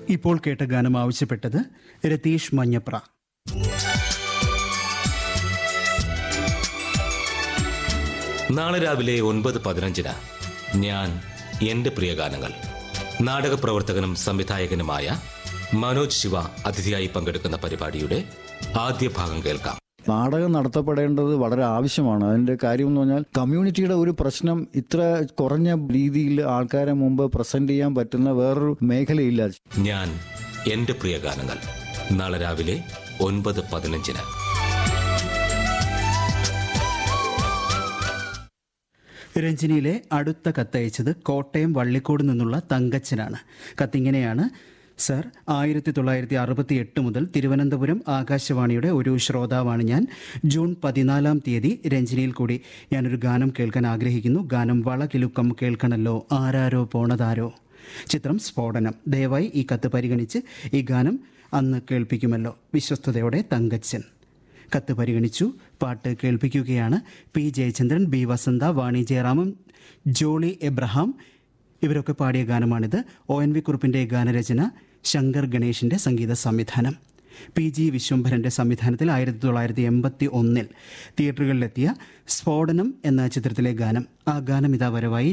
ഇപ്പോൾ കേട്ട ഗാനം ആവശ്യപ്പെട്ടത് രതീഷ് മഞ്ഞപ്ര നാളെ രാവിലെ ഒൻപത് പതിനഞ്ചിന് ഞാൻ എന്റെ പ്രിയ ഗാനങ്ങൾ നാടക പ്രവർത്തകനും സംവിധായകനുമായ മനോജ് ശിവ അതിഥിയായി പങ്കെടുക്കുന്ന പരിപാടിയുടെ ആദ്യ ഭാഗം കേൾക്കാം നാടകം നടത്തപ്പെടേണ്ടത് വളരെ ആവശ്യമാണ് അതിന്റെ കാര്യം എന്ന് പറഞ്ഞാൽ കമ്മ്യൂണിറ്റിയുടെ ഒരു പ്രശ്നം ഇത്ര കുറഞ്ഞ രീതിയിൽ ആൾക്കാരെ മുമ്പ് പ്രസന്റ് ചെയ്യാൻ പറ്റുന്ന വേറൊരു മേഖലയില്ല ഞാൻ എന്റെ പ്രിയ ഗാനങ്ങൾ നാളെ രാവിലെ ഒൻപത് പതിനഞ്ചിന് രഞ്ജിനിയിലെ അടുത്ത കത്തയച്ചത് കോട്ടയം വള്ളിക്കോട് നിന്നുള്ള തങ്കച്ചനാണ് കത്തിങ്ങനെയാണ് സർ ആയിരത്തി തൊള്ളായിരത്തി അറുപത്തി എട്ട് മുതൽ തിരുവനന്തപുരം ആകാശവാണിയുടെ ഒരു ശ്രോതാവാണ് ഞാൻ ജൂൺ പതിനാലാം തീയതി രഞ്ജിനിയിൽ കൂടി ഞാനൊരു ഗാനം കേൾക്കാൻ ആഗ്രഹിക്കുന്നു ഗാനം വളകിലുക്കം കേൾക്കണല്ലോ ആരാരോ പോണതാരോ ചിത്രം സ്ഫോടനം ദയവായി ഈ കത്ത് പരിഗണിച്ച് ഈ ഗാനം അന്ന് കേൾപ്പിക്കുമല്ലോ വിശ്വസ്തയോടെ തങ്കച്ചൻ കത്ത് പരിഗണിച്ചു പാട്ട് കേൾപ്പിക്കുകയാണ് പി ജയചന്ദ്രൻ ബി വസന്ത വാണി ജയറാമൻ ജോളി എബ്രഹാം ഇവരൊക്കെ പാടിയ ഗാനമാണിത് ഒ എൻ വി കുറുപ്പിൻ്റെ ഗാനരചന ശങ്കർ ഗണേഷിൻ്റെ സംഗീത സംവിധാനം പി ജി വിശ്വംഭരൻ്റെ സംവിധാനത്തിൽ ആയിരത്തി തൊള്ളായിരത്തി എൺപത്തി ഒന്നിൽ തിയേറ്ററുകളിലെത്തിയ സ്ഫോടനം എന്ന ചിത്രത്തിലെ ഗാനം ആ ഗാനം ഇതാ വരവായി